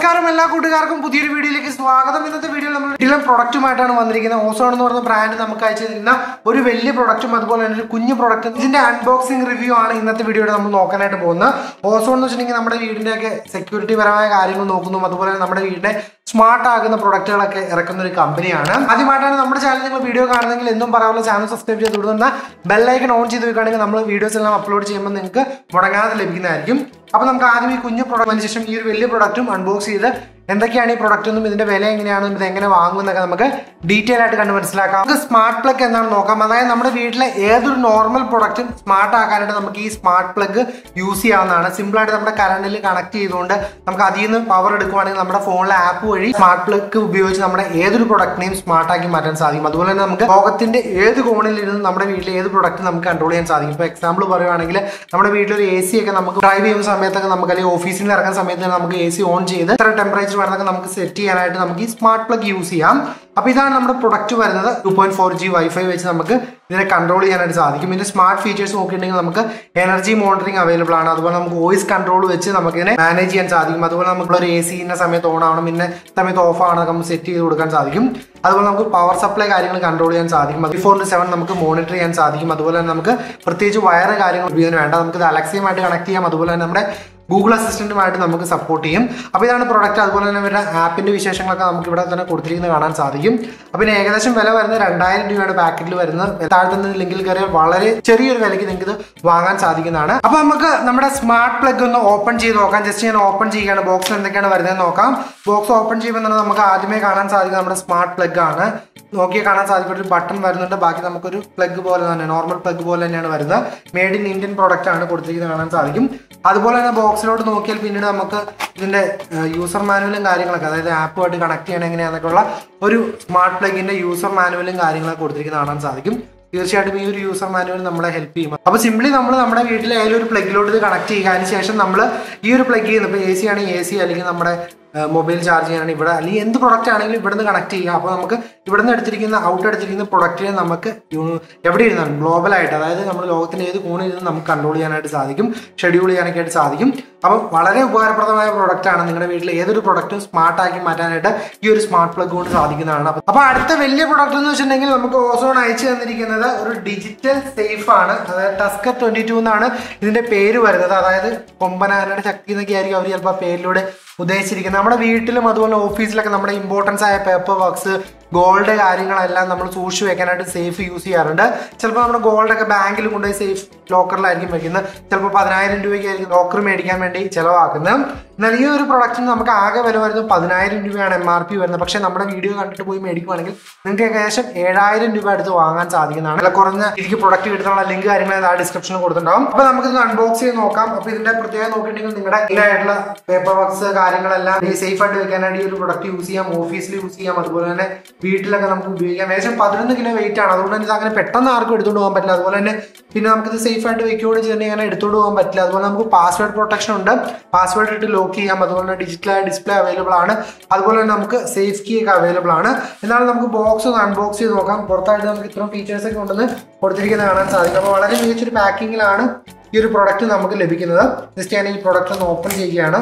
നമസ്കാരം എല്ലാ കൂട്ടുകാർക്കും പുതിയൊരു വീഡിയോയിലേക്ക് സ്വാഗതം ഇന്നത്തെ വീഡിയോയിൽ നമ്മൾ ഡിലം പ്രൊഡക്റ്റുമായിട്ടാണ് വന്നിരിക്കുന്നത് ഓസോൺ എന്ന് പറയുന്ന ബ്രാൻഡ് നമുക്ക് അയച്ചു തരുന്ന ഒരു വലിയ പ്രൊഡക്റ്റും അതുപോലെ തന്നെ ഒരു കുഞ്ഞു പ്രൊഡക്റ്റും ഇതിന്റെ അൺബോക്സിംഗ് റിവ്യൂ ആണ് ഇന്നത്തെ വീഡിയോയിൽ നമ്മൾ നോക്കാനായിട്ട് പോകുന്നത് ഓസോൺ എന്ന് വെച്ചിട്ടുണ്ടെങ്കിൽ നമ്മുടെ വീടിന്റെ ഒക്കെ സെക്യൂരിറ്റി പരമായ കാര്യങ്ങൾ നോക്കുന്നു അതുപോലെ തന്നെ നമ്മുടെ വീടിനെ സ്മാർട്ട് ആകുന്ന പ്രൊഡക്റ്റുകളൊക്കെ ഇറക്കുന്ന ഒരു കമ്പനിയാണ് ആദ്യമായിട്ടാണ് നമ്മുടെ ചാനൽ നിങ്ങൾ വീഡിയോ കാണുന്നെങ്കിൽ എന്നും പറയാനുള്ള ചാനൽ സബ്സ്ക്രൈബ് ചെയ്ത് കൊടുക്കുന്ന ബെല്ലൈക്കൺ ഓൺ ചെയ്ത് വെക്കുകയാണെങ്കിൽ നമ്മൾ വീഡിയോസ് എല്ലാം അപ്ലോഡ് ചെയ്യുമ്പോൾ നിങ്ങൾക്ക് മുടങ്ങാതെ ലഭിക്കുന്നതായിരിക്കും അപ്പോൾ നമുക്ക് ആദ്യം ഈ കുഞ്ഞു പ്രൊഡക്റ്റിന് ശേഷം ഈ ഒരു വലിയ പ്രൊഡക്റ്റും അൺബോക്സ് ചെയ്ത് എന്തൊക്കെയാണ് ഈ പ്രൊഡക്റ്റ് എന്നും ഇതിന്റെ വില എങ്ങനെയാണെന്നും ഇത് എങ്ങനെ വാങ്ങുമെന്നൊക്കെ നമുക്ക് ഡീറ്റെയിൽ ആയിട്ട് കണ്ട് മനസ്സിലാക്കാം നമുക്ക് സ്മാർട്ട് പ്ലഗ് എന്താണെന്ന് നോക്കാം അതായത് നമ്മുടെ വീട്ടിലെ ഏതൊരു നോർമൽ പ്രൊഡക്റ്റും സ്മാർട്ട് ആക്കാനായിട്ട് നമുക്ക് ഈ സ്മാർട്ട് പ്ലഗ് യൂസ് ചെയ്യാവുന്നതാണ് സിമ്പിൾ ആയിട്ട് നമ്മുടെ കറണ്ടിൽ കണക്ട് ചെയ്തുകൊണ്ട് നമുക്ക് അതിൽ നിന്ന് പവർ എടുക്കുവാണെങ്കിൽ നമ്മുടെ ഫോണിലെ ആപ്പ് വഴി സ്മാർട്ട് പ്ലഗ് ഉപയോഗിച്ച് നമ്മുടെ ഏതൊരു പ്രൊഡക്റ്റിനെയും സ്മാർട്ട് ആക്കി മാറ്റാൻ സാധിക്കും അതുപോലെ തന്നെ നമുക്ക് ലോകത്തിന്റെ ഏത് കോണിൽ ഇരുന്ന് നമ്മുടെ വീട്ടിലെ ഏത് പ്രൊഡക്റ്റ് നമുക്ക് കൺട്രോൾ ചെയ്യാൻ സാധിക്കും ഇപ്പോൾ എക്സാമ്പിൾ പറയുവാണെങ്കിൽ നമ്മുടെ വീട്ടിലൊരു എ സി ഒക്കെ നമുക്ക് ഡ്രൈവ് ചെയ്യുന്ന സമയത്തൊക്കെ നമുക്ക് അല്ലെങ്കിൽ ഓഫീസിൽ നിന്ന് ഇറങ്ങുന്ന സമയത്ത് നമുക്ക് എ സി ഓൺ ചെയ്ത് ഇത്ര ടെമ്പറേച്ചർ വേണമെന്നൊക്കെ നമുക്ക് സെറ്റ് ചെയ്യാനായിട്ട് നമുക്ക് ഈ സ്മാർട്ട് പ്ലഗ് യൂസ് ചെയ്യാം അപ്പോൾ ഇതാണ് നമ്മുടെ പ്രൊഡക്റ്റ് വരുന്നത് two point four G wifi വെച്ച് നമുക്ക് ഇതിനെ കൺട്രോൾ ചെയ്യാനായിട്ട് സാധിക്കും ഇതിന്റെ സ്മാർട്ട് ഫീച്ചേഴ്സ് നോക്കിയിട്ടുണ്ടെങ്കിൽ നമുക്ക് എനർജി മോണിറ്ററിംഗ് അവൈലബിൾ ആണ് അതുപോലെ നമുക്ക് വോയിസ് കൺട്രോൾ വെച്ച് നമുക്ക് ഇതിനെ മാനേജ് ചെയ്യാൻ സാധിക്കും അതുപോലെ നമുക്ക് ഒരു എ സി ഇന്ന സമയത്ത് ഓൺ ആവണം ഇന്ന സമയത്ത് ഓഫ് ആവണം നമുക്ക് സെറ്റ് ചെയ്ത് കൊടുക്കാൻ സാധിക്കും അതുപോലെ നമുക്ക് പവർ സപ്ലൈ കാര്യങ്ങൾ കൺട്രോൾ ചെയ്യാൻ സാധിക്കും അത് ഫോർ സെവൻ നമുക്ക് മോണിറ്റർ ചെയ്യാൻ സാധിക്കും അതുപോലെ തന്നെ നമുക്ക് പ്രത്യേകിച്ച് വയറ് കാര്യങ്ങൾ ഉപയോഗിക്കാൻ വേണ്ട നമുക്ക് ഇത് അലക്സിയുമായിട്ട് കണക്ട് ചെയ്യാം അതുപോലെ തന്നെ നമ്മുടെ ഗൂഗിൾ അസിസ്റ്റന്റുമായിട്ട് നമുക്ക് സപ്പോർട്ട് ചെയ്യും അപ്പോൾ ഇതാണ് പ്രൊഡക്റ്റ് അതുപോലെ തന്നെ ഇവരുടെ ആപ്പിന്റെ വിശേഷങ്ങളൊക്കെ നമുക്ക് ഇവിടെ തന്നെ കൊടുത്തിരിക്കുന്നത് കാണാൻ സാധിക്കും അപ്പോൾ ഇതിന് ഏകദേശം വില വരുന്നത് രണ്ടായിരം രൂപയുടെ പാക്കറ്റിൽ വരുന്നത് താഴത്തുനിന്ന് ലിങ്കിൽ കയറിയാൽ വളരെ ചെറിയൊരു വിലയ്ക്ക് നിങ്ങൾക്ക് ഇത് വാങ്ങാൻ സാധിക്കുന്നതാണ് അപ്പോൾ നമുക്ക് നമ്മുടെ സ്മാർട്ട് പ്ലഗ് ഒന്ന് ഓപ്പൺ ചെയ്ത് നോക്കാം ജസ്റ്റ് ഞാൻ ഓപ്പൺ ചെയ്യുകയാണ് ബോക്സിൽ എന്തൊക്കെയാണ് വരുന്നത് നോക്കാം ബോക്സ് ഓപ്പൺ ചെയ്യുമ്പോൾ തന്നെ നമുക്ക് ആദ്യമേ കാണാൻ സാധിക്കും നമ്മുടെ സ്മാർട്ട് പ്ലഗ് ആണ് നോക്കിയാൽ കാണാൻ സാധിക്കും ഒരു ബട്ടൺ വരുന്നുണ്ട് ബാക്കി നമുക്കൊരു പ്ലഗ് പോലെ തന്നെ നോർമൽ പ്ലഗ് പോലെ തന്നെയാണ് വരുന്നത് മെയ്ഡ് ഇൻ ഇന്ത്യൻ പ്രോഡക്റ്റ് ആണ് കൊടുത്തിരിക്കുന്നത് കാണാൻ സാധിക്കും അതുപോലെ തന്നെ ബോക്സിലോട്ട് നോക്കിയാൽ പിന്നീട് നമുക്ക് ഇതിന്റെ യൂസർ മാനുവലും കാര്യങ്ങളൊക്കെ അതായത് ആപ്പുമായിട്ട് കണക്ട് ചെയ്യണം എങ്ങനെയാണെന്നൊക്കെയുള്ള ഒരു സ്മാർട്ട് പ്ലഗിന്റെ യൂസർ മാനുവലും കാര്യങ്ങളൊക്കെ കൊടുത്തിരിക്കുന്നത് കാണാൻ സാധിക്കും തീർച്ചയായിട്ടും ഈ ഒരു യൂസർ മാനുവൽ നമ്മളെ ഹെൽപ്പ് ചെയ്യും അപ്പോൾ സിംപ്ലി നമ്മൾ നമ്മുടെ വീട്ടിലെ ഏതൊരു ഒരു പ്ലഗിലോട്ട് ഇത് കണക്ട് ചെയ്യുക അതിന് ശേഷം നമ്മൾ ഈ ഒരു പ്ലഗ് ചെയ്യുന്നത് ഇപ്പോൾ എ സി ആണെങ്കിൽ എ സി അല്ലെങ്കിൽ നമ്മുടെ മൊബൈൽ ചാർജ് ചെയ്യാനാണ് ഇവിടെ അല്ലെങ്കിൽ എന്ത് പ്രൊഡക്റ്റ് ആണെങ്കിലും ഇവിടുന്ന് കണക്ട് ചെയ്യുക അപ്പോൾ നമുക്ക് ഇവിടുന്ന് എടുത്തിരിക്കുന്ന ഔട്ട് എടുത്തിരിക്കുന്ന പ്രൊഡക്റ്റിനെ നമുക്ക് യു- എവിടെ ഇരുന്നാണ് ഗ്ലോബലായിട്ട് അതായത് നമ്മുടെ ലോകത്തിന്റെ ഏത് കോണിൽ ഇരുന്ന് നമുക്ക് കൺട്രോൾ ചെയ്യാനായിട്ട് സാധിക്കും ഷെഡ്യൂൾ ചെയ്യാനൊക്കെ ആയിട്ട് സാധിക്കും അപ്പം വളരെ ഉപകാരപ്രദമായ പ്രൊഡക്റ്റ് ആണ് നിങ്ങളുടെ വീട്ടിലെ ഏതൊരു പ്രൊഡക്റ്റും സ്മാർട്ട് ആക്കി മാറ്റാനായിട്ട് ഈ ഒരു സ്മാർട്ട് പ്ലഗ് കൊണ്ട് സാധിക്കുന്നതാണ് അപ്പൊ- അപ്പൊ അടുത്ത വലിയ പ്രൊഡക്റ്റ് എന്ന് വെച്ചിട്ടുണ്ടെങ്കിൽ നമുക്ക് ഓസോൺ അയച്ചു തന്നിരിക്കുന്നത് ഒരു ഡിജിറ്റൽ സേഫ് ആണ് അതായത് ടസ്കർ ട്വന്റി ടു എന്നാണ് ഇതിന്റെ പേര് വരുന്നത് അതായത് കൊമ്പനാനയുടെ ശക്തി എന്നൊക്കെ ആയിരിക്കും അവർ ചിലപ്പോൾ ആ പേരിലൂടെ ഉദ്ദേശിച്ചിരിക്കുന്നത് നമ്മുടെ വീട്ടിലും അതുപോലെ ഓഫീസിലൊക്കെ നമ്മുടെ ഇമ്പോർട്ടൻസ് ആയ പേപ്പർ വർക്ക്സ് ഗോൾഡ് കാര്യങ്ങളെല്ലാം നമ്മൾ സൂക്ഷിച്ച് വെക്കാനായിട്ട് സേഫ് യൂസ് ചെയ്യാറുണ്ട് ചിലപ്പോൾ നമ്മുടെ ഗോൾഡൊക്കെ ബാങ്കിൽ കൊണ്ടുപോയി സേഫ് ലോക്കറിലായിരിക്കും വെക്കുന്നത് ചിലപ്പോൾ പതിനായിരം രൂപയ്ക്കായിരിക്കും ലോക്കർ മേടിക്കാൻ വേണ്ടി ചിലവാക്കുന്നത് എന്നാൽ ഈ ഒരു പ്രൊഡക്റ്റിന് നമുക്ക് ആകെ വില വരുന്നത് പതിനായിരം രൂപയാണ് എം ആർ പി വരുന്നത് പക്ഷേ നമ്മുടെ വീഡിയോ കണ്ടിട്ട് പോയി മേടിക്കുവാണെങ്കിൽ നിങ്ങൾക്ക് ഏകദേശം ഏഴായിരം രൂപ അടുത്ത് വാങ്ങാൻ സാധിക്കുന്നതാണ് വില കുറഞ്ഞ എനിക്ക് പ്രൊഡക്റ്റ് കിട്ടുന്ന ലിങ്ക് കാര്യങ്ങൾ ആ ഡിസ്ക്രിപ്ഷനിൽ കൊടുത്തിട്ടുണ്ടാവും അപ്പോൾ നമുക്ക് ഇത് അൺബോക്സ് ചെയ്ത് നോക്കാം അപ്പോൾ ഇതിന്റെ പ്രത്യേകം നോക്കിയിട്ടുണ്ടെങ്കിൽ നിങ്ങളുടെ ഇതിലായിട്ടുള്ള പേപ്പർ വർക്ക്സ് കാര്യങ്ങളെല്ലാം സേഫ് ആയിട്ട് വെക്കാനായിട്ട് ഈ ഒരു പ്രൊഡക്റ്റ് യൂസ് ചെയ്യാം ഓഫീസിൽ യൂസ് ചെയ്യാം അതുപോലെ തന്നെ വീട്ടിലൊക്കെ നമുക്ക് ഉപയോഗിക്കാം ഏകദേശം പതിനൊന്ന് കിലോ വെയിറ്റ് ആണ് അതുകൊണ്ട് തന്നെ ഇത് അങ്ങനെ പെട്ടെന്ന് ആർക്കും എടുത്തുകൊണ്ട് പോകാൻ പറ്റില്ല അതുപോലെ തന്നെ പിന്നെ നമുക്കിത് സേഫ് ആയിട്ട് വെക്കുകയോട് ചെയ്തിട്ടുണ്ടെങ്കിൽ അങ്ങനെ എടുത്തുകൊണ്ട് പോകാൻ പറ്റില്ല അതുപോലെ നമുക്ക് പാസ്വേഡ് പ്രൊട്ടക്ഷൻ ഉണ്ട് പാസ്വേഡ് ഇട്ട് ലോക്ക് ചെയ്യാം അതുപോലെ തന്നെ ഡിജിറ്റലായ ഡിസ്പ്ലേ അവൈലബിൾ ആണ് അതുപോലെ തന്നെ നമുക്ക് സേഫ് കീ ഒക്കെ അവൈലബിൾ ആണ് എന്നാലും നമുക്ക് ബോക്സ് ഒന്ന് അൺബോക്സ് ചെയ്ത് നോക്കാം പുറത്തായിട്ട് നമുക്ക് ഇത്രയും ഫീച്ചേഴ്സ് ഒക്കെ ഉണ്ടെന്ന് കൊടുത്തിരിക്കുന്നത് കാണാൻ സാധിക്കും അപ്പോൾ വളരെ മികച്ചൊരു പാക്കിങ്ങിലാണ് ഈ ഒരു പ്രൊഡക്റ്റ് നമുക്ക് ലഭിക്കുന്നത് ജസ്റ്റ് ഞാൻ ഈ പ്രൊഡക്റ്റ് ഒന്ന് ഓപ്പൺ ചെയ്യുകയാണ്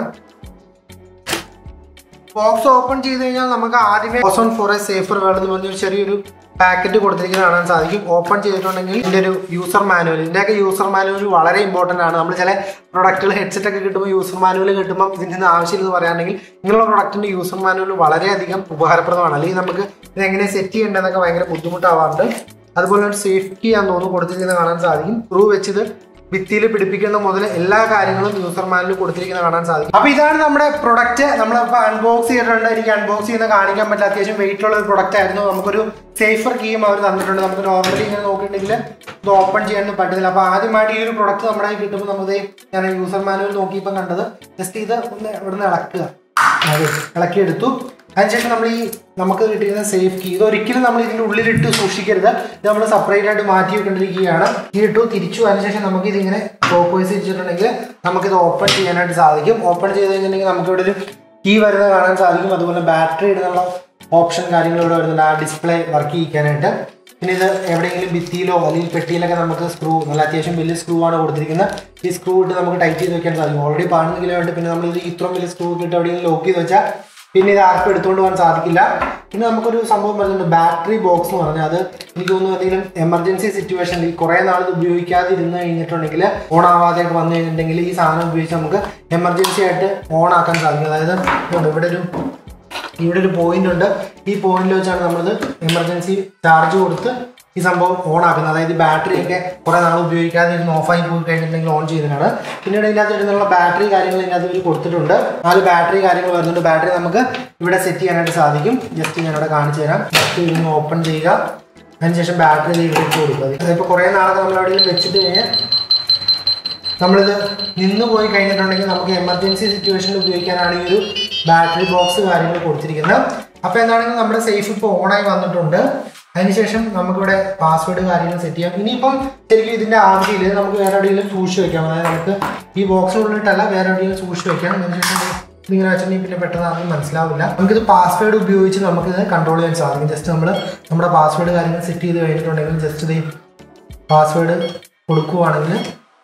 ബോക്സ് ഓപ്പൺ ചെയ്ത് കഴിഞ്ഞാൽ നമുക്ക് ആദ്യമേ Ozone for a safer world എന്ന് പറഞ്ഞൊരു ചെറിയൊരു പാക്കറ്റ് കൊടുത്തിരിക്കുന്നത് കാണാൻ സാധിക്കും ഓപ്പൺ ചെയ്തിട്ടുണ്ടെങ്കിൽ ഇതിന്റെ ഒരു യൂസർ മാനുവൽ ഇതിന്റെയൊക്കെ യൂസർ മാനുവൽ വളരെ ഇമ്പോർട്ടന്റ് ആണ് നമ്മൾ ചില പ്രൊഡക്റ്റുകൾ ഹെഡ്സെറ്റ് ഒക്കെ കിട്ടുമ്പോൾ യൂസർ മാനുവൽ കിട്ടുമ്പോൾ ഇതിൻ്റെ ഒന്നും ആവശ്യമില്ലെന്ന് പറയുകയാണെങ്കിൽ ഇങ്ങനെയുള്ള പ്രൊഡക്റ്റിന്റെ യൂസർ മാനുവൽ വളരെയധികം ഉപകാരപ്രദമാണ് അല്ലെങ്കിൽ നമുക്ക് ഇത് എങ്ങനെ സെറ്റ് ചെയ്യേണ്ടതെന്നൊക്കെ ഭയങ്കര ബുദ്ധിമുട്ടാവാറുണ്ട് അതുപോലെ ഒരു സേഫ്റ്റി ആണെന്ന് തോന്നുന്നു കൊടുത്തിരിക്കുന്നത് കാണാൻ സാധിക്കും സ്ക്രൂ വെച്ചത് ഭിത്തിയിൽ പിടിപ്പിക്കുന്ന മുതൽ എല്ലാ കാര്യങ്ങളും യൂസർ മാനുവൽ കൊടുത്തിരിക്കുന്നത് കാണാൻ സാധിക്കും അപ്പൊ ഇതാണ് നമ്മുടെ പ്രൊഡക്റ്റ് നമ്മളിപ്പോൾ അൺബോക്സ് ചെയ്തിട്ടുണ്ട് എനിക്ക് അൺബോക്സ് ചെയ്യുന്ന കാണിക്കാൻ പറ്റില്ല അത്യാവശ്യം വെയിറ്റ് ഉള്ള ഒരു പ്രൊഡക്റ്റ് ആയിരുന്നു നമുക്കൊരു സേഫർ കീയും അവർ തന്നിട്ടുണ്ട് നമുക്ക് നോർമലി ഇങ്ങനെ നോക്കിയിട്ടുണ്ടെങ്കിൽ ഇത് ഓപ്പൺ ചെയ്യാനൊന്നും പറ്റുന്നില്ല അപ്പൊ ആദ്യമായിട്ട് ഈ ഒരു പ്രൊഡക്റ്റ് നമ്മുടെ കയ്യിൽ കിട്ടുമ്പോൾ നമുക്ക് ഞാൻ യൂസർ മാനുവൽ നോക്കിയപ്പോൾ കണ്ടത് ജസ്റ്റ് ഇത് ഒന്ന് ഇവിടെ നിന്ന് ഇളക്കുക അതെ ഇളക്കിയെടുത്തു അതിനുശേഷം നമ്മൾ ഈ നമുക്ക് കിട്ടിയിരുന്ന സേഫ് കീ ഇത് ഒരിക്കലും നമ്മൾ ഇതിന്റെ ഉള്ളിലിട്ട് സൂക്ഷിക്കരുത് ഇത് നമ്മൾ സെപ്പറേറ്റ് ആയിട്ട് മാറ്റി വെക്കേണ്ടിരിക്കുകയാണ് കീ ഇട്ടു തിരിച്ചു അതിനുശേഷം നമുക്ക് ഇതിങ്ങനെ ക്ലോക്ക് തിരിച്ചിട്ടുണ്ടെങ്കിൽ നമുക്കിത് ഓപ്പൺ ചെയ്യാനായിട്ട് സാധിക്കും ഓപ്പൺ ചെയ്ത് കഴിഞ്ഞിട്ടുണ്ടെങ്കിൽ നമുക്ക് ഇവിടെ ഒരു കീ വരുന്നത് കാണാൻ സാധിക്കും അതുപോലെ ബാറ്ററി ഇടുന്നുള്ള ഓപ്ഷൻ കാര്യങ്ങൾ ഇവിടെ വരുന്നുണ്ട് ആ ഡിസ്പ്ലേ വർക്ക് ചെയ്യിക്കാനായിട്ട് പിന്നെ ഇത് എവിടെയെങ്കിലും ഭിത്തിയിലോ അല്ലെങ്കിൽ പെട്ടിയിലൊക്കെ നമുക്ക് സ്ക്രൂ നല്ല അത്യാവശ്യം വലിയ സ്ക്രൂ ആണ് കൊടുത്തിരിക്കുന്നത് ഈ സ്ക്രൂ ഇട്ട് നമുക്ക് ടൈറ്റ് ചെയ്ത് വെക്കാൻ സാധിക്കും ഓൾറെഡി പതിനൊന്ന് കിലോ ഉണ്ട് പിന്നെ നമ്മൾ ഇത് ഇത്രയും വലിയ സ്ക്രൂ ഇട്ട് എവിടെയെങ്കിലും ലോക്ക് ചെയ്ത് വെച്ചാൽ പിന്നെ ഇത് ആർക്കും എടുത്തുകൊണ്ട് പോകാൻ സാധിക്കില്ല പിന്നെ നമുക്കൊരു സംഭവം പറയുന്നുണ്ട് ബാറ്ററി ബോക്സ് എന്ന് പറഞ്ഞാൽ അത് എനിക്ക് തോന്നുന്നു എന്തെങ്കിലും എമർജൻസി സിറ്റുവേഷനിൽ കുറേ നാൾ ഇത് ഉപയോഗിക്കാതെ ഇരുന്ന് കഴിഞ്ഞിട്ടുണ്ടെങ്കിൽ ഓൺ ആവാതെയൊക്കെ വന്നു കഴിഞ്ഞിട്ടുണ്ടെങ്കിൽ ഈ സാധനം ഉപയോഗിച്ച് നമുക്ക് എമർജൻസി ആയിട്ട് ഓൺ ആക്കാൻ സാധിക്കും അതായത് ഇതുണ്ട് ഇവിടെ ഒരു ഇവിടെ ഒരു പോയിന്റ് ഉണ്ട് ഈ പോയിന്റിൽ വെച്ചാണ് നമ്മളിത് എമർജൻസി ചാർജ് കൊടുത്ത് ഈ സംഭവം ഓൺ ആക്കുന്നത് അതായത് ബാറ്ററി ഒക്കെ കുറെ നാൾ ഉപയോഗിക്കാതെ ഇരുന്ന് ഓഫായി പോയി കഴിഞ്ഞിട്ടുണ്ടെങ്കിൽ ഓൺ ചെയ്തതാണ് പിന്നീട് ഇതിനകത്ത് ഇടുന്നുള്ള ബാറ്ററി കാര്യങ്ങൾ ഇതിനകത്ത് ഇവർ കൊടുത്തിട്ടുണ്ട് നാല് ബാറ്ററി കാര്യങ്ങൾ വരുന്നുണ്ട് ബാറ്ററി നമുക്ക് ഇവിടെ സെറ്റ് ചെയ്യാനായിട്ട് സാധിക്കും ജസ്റ്റ് ഞാൻ ഇവിടെ കാണിച്ചു തരാം ജസ്റ്റ് ഇതൊന്ന് ഓപ്പൺ ചെയ്യുക അതിനുശേഷം ബാറ്ററി ഇവിടെ ഇട്ട് കൊടുക്കുക അതിപ്പോൾ കുറേ നാളൊക്കെ നമ്മൾ എവിടെയെങ്കിലും വെച്ചിട്ട് കഴിഞ്ഞാൽ നമ്മളിത് നിന്ന് പോയി കഴിഞ്ഞിട്ടുണ്ടെങ്കിൽ നമുക്ക് എമർജൻസി സിറ്റുവേഷനിൽ ഉപയോഗിക്കാനാണ് ഈ ഒരു ബാറ്ററി ബോക്സ് കാര്യങ്ങൾ കൊടുത്തിരിക്കുന്നത് അപ്പോൾ എന്താണെങ്കിലും നമ്മുടെ സേഫ് ഇപ്പോൾ ഓണായി വന്നിട്ടുണ്ട് അതിനുശേഷം നമുക്കിവിടെ പാസ്വേഡ് കാര്യങ്ങൾ സെറ്റ് ചെയ്യാം ഇനിയിപ്പം ശരിക്കും ഇതിന്റെ ആവശ്യമില്ല നമുക്ക് വേറെ എവിടെയെങ്കിലും സൂക്ഷിച്ച് വെക്കാം അതായത് നമുക്ക് ഈ ബോക്സിനുള്ളിട്ടല്ല വേറെ എവിടെയെങ്കിലും സൂക്ഷിച്ച് വെക്കാം അതിനുശേഷം ഇതിങ്ങനെ വെച്ചിട്ടുണ്ടെങ്കിൽ പിന്നെ പെട്ടെന്ന് ആർക്കും മനസ്സിലാവില്ല നമുക്കിത് പാസ്വേഡ് ഉപയോഗിച്ച് നമുക്കിത് കൺട്രോൾ ചെയ്യാൻ സാധിക്കും ജസ്റ്റ് നമ്മൾ നമ്മുടെ പാസ്വേഡ് കാര്യങ്ങൾ സെറ്റ് ചെയ്ത് കഴിഞ്ഞിട്ടുണ്ടെങ്കിൽ ജസ്റ്റ് ഇത് പാസ്വേഡ് കൊടുക്കുവാണെങ്കിൽ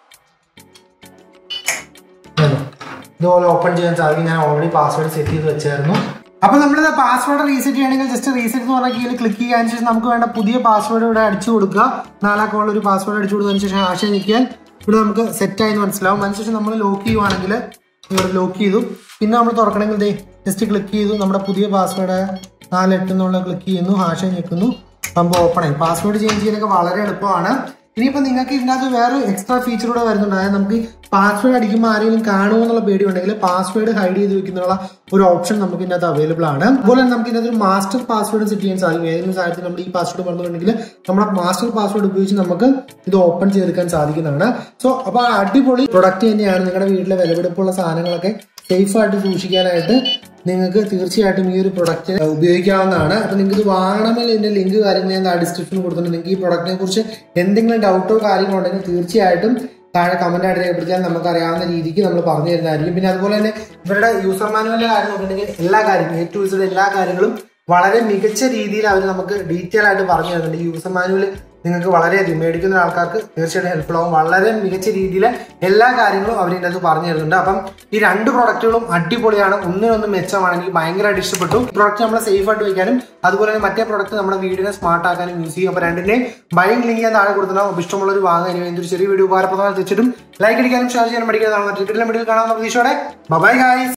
ഇതുണ്ടോ? ഇതുപോലെ ഓപ്പൺ ചെയ്യാൻ സാധിക്കും ഞാൻ ഓൾറെഡി പാസ്വേഡ് സെറ്റ് ചെയ്ത് വെച്ചായിരുന്നു അപ്പൊ നമ്മളിത് പാസ്വേഡ് റീസെറ്റ് ചെയ്യണമെങ്കിൽ ജസ്റ്റ് റീസെറ്റ് എന്ന് പറഞ്ഞ കീഴിൽ ക്ലിക്ക് ചെയ്യാൻ ശേഷം നമുക്ക് വേണ്ട പുതിയ പാസ്വേഡ് ഇവിടെ അടിച്ചു കൊടുക്കുക നാലാക്കുള്ള ഒരു പാസ്വേഡ് അടിച്ചു കൊടുത്തതിന് ശേഷം ആശയം നിൽക്കാൻ ഇവിടെ നമുക്ക് സെറ്റ് ആയി മനസ്സിലാവും അതിനുശേഷം നമ്മൾ ലോക്ക് ചെയ്യുവാണെങ്കിൽ ഇവിടെ ലോക്ക് ചെയ്തു പിന്നെ നമ്മൾ തുറക്കണമെങ്കിൽ ദേ ജസ്റ്റ് ക്ലിക്ക് ചെയ്തു നമ്മുടെ പുതിയ പാസ്വേഡ് നാലെട്ട് എന്നുള്ള ക്ലിക്ക് ചെയ്യുന്നു ഹാഷ ഞെക്കുന്നു സംഭവം ഓപ്പൺ ആയി പാസ്വേഡ് ചേഞ്ച് ചെയ്യാനൊക്കെ വളരെ എളുപ്പമാണ് ഇനിയിപ്പോൾ നിങ്ങൾക്ക് ഇതിനകത്ത് വേറെ എക്സ്ട്രാ ഫീച്ചർ കൂടെ വരുന്നുണ്ട് അതായത് നമുക്ക് പാസ്വേഡ് അടിക്കുമ്പോൾ ആരെങ്കിലും കാണുമോ എന്നുള്ള പേടി ഉണ്ടെങ്കിൽ പാസ്വേഡ് ഹൈഡ് ചെയ്ത് വെക്കുന്നുള്ള ഒരു ഓപ്ഷൻ നമുക്ക് ഇതിനകത്ത് അവൈലബിൾ ആണ് അതുപോലെ തന്നെ നമുക്ക് ഇതിനകത്ത് ഒരു മാസ്റ്റർ പാസ്വേഡ് സെറ്റ് ചെയ്യാൻ സാധിക്കും ഏതെങ്കിലും സാഹചര്യത്തിൽ നമ്മൾ ഈ പാസ്വേഡ് പറഞ്ഞിട്ടുണ്ടെങ്കിൽ നമ്മുടെ മാസ്റ്റർ പാസ്വേഡ് ഉപയോഗിച്ച് നമുക്ക് ഇത് ഓപ്പൺ ചെയ്തെടുക്കാൻ സാധിക്കുന്നതാണ് സോ അപ്പോൾ അടിപൊളി പ്രൊഡക്റ്റ് തന്നെയാണ് നിങ്ങളുടെ വീട്ടിലെ വിലപിടിപ്പുള്ള സാധനങ്ങളൊക്കെ സേഫ് ആയിട്ട് സൂക്ഷിക്കാനായിട്ട് നിങ്ങൾക്ക് തീർച്ചയായിട്ടും ഈ ഒരു പ്രൊഡക്റ്റ് ഉപയോഗിക്കാവുന്നതാണ് അപ്പൊ നിങ്ങൾക്ക് ഇത് വാങ്ങണമെങ്കിൽ ഇതിന്റെ ലിങ്ക് കാര്യങ്ങൾ ഞാൻ ഡിസ്ക്രിപ്ഷനിൽ കൊടുത്തിട്ടുണ്ട് നിങ്ങൾക്ക് ഈ പ്രൊഡക്റ്റിനെ കുറിച്ച് എന്തെങ്കിലും ഡൗട്ടോ കാര്യങ്ങളോ ഉണ്ടെങ്കിൽ തീർച്ചയായിട്ടും താഴെ കമന്റ് ആയിട്ട് രേഖപ്പെടുത്തിയാൽ നമുക്ക് അറിയാവുന്ന രീതിക്ക് നമ്മൾ പറഞ്ഞു തരുന്നതായിരിക്കും പിന്നെ അതുപോലെ തന്നെ ഇവരുടെ യൂസർ മാനുവലിന്റെ കാര്യം നോക്കിയിട്ടുണ്ടെങ്കിൽ എല്ലാ കാര്യങ്ങളും എ ടു ഇസഡ് എല്ലാ കാര്യങ്ങളും വളരെ മികച്ച രീതിയിൽ അവർ നമുക്ക് ഡീറ്റെയിൽ ആയിട്ട് പറഞ്ഞു തരുന്നുണ്ട് ഈ യൂസർ മാനുവൽ നിങ്ങൾക്ക് വളരെയധികം മേടിക്കുന്ന ആൾക്കാർക്ക് തീർച്ചയായിട്ടും ഹെൽപ്ഫുൾ ആവും വളരെ മികച്ച രീതിയിൽ എല്ലാ കാര്യങ്ങളും അവർ ഇതിൻ്റെ അകത്ത് പറഞ്ഞു തരുന്നുണ്ട് അപ്പം ഈ രണ്ട് പ്രൊഡക്റ്റുകളും അടിപൊളിയാണ് ഒന്നിനൊന്ന് മെച്ചമാണ് എനിക്ക് ഭയങ്കരമായിട്ട് ഇഷ്ടപ്പെട്ടു ഈ പ്രൊഡക്റ്റ് നമ്മളെ സേഫ് ആയിട്ട് വെക്കാനും അതുപോലെ തന്നെ മറ്റേ പ്രൊഡക്റ്റ് നമ്മുടെ വീടിനെ സ്മാർട്ട് ആക്കാനും യൂസ് ചെയ്യും അപ്പോൾ രണ്ടിന്റെയും ബൈങ് ലിങ്ക് ഞാൻ താഴെ കൊടുത്തിട്ടുണ്ടാവും അപ്പോൾ ഇഷ്ടമുള്ളവർ വാങ്ങാൻ ഇനി എന്തൊരു ചെറിയ വീഡിയോ ഉപകാരപ്രദമായി തീർച്ചയായിട്ടും ലൈക്ക് അടിക്കാനും ഷെയർ ചെയ്യാനും പഠിക്കുന്നതാണ് മറ്റൊരു മെഡിക്കൽ കാണാവുന്ന പ്രതീക്ഷയോടെ ബൈ ഗായ്സ്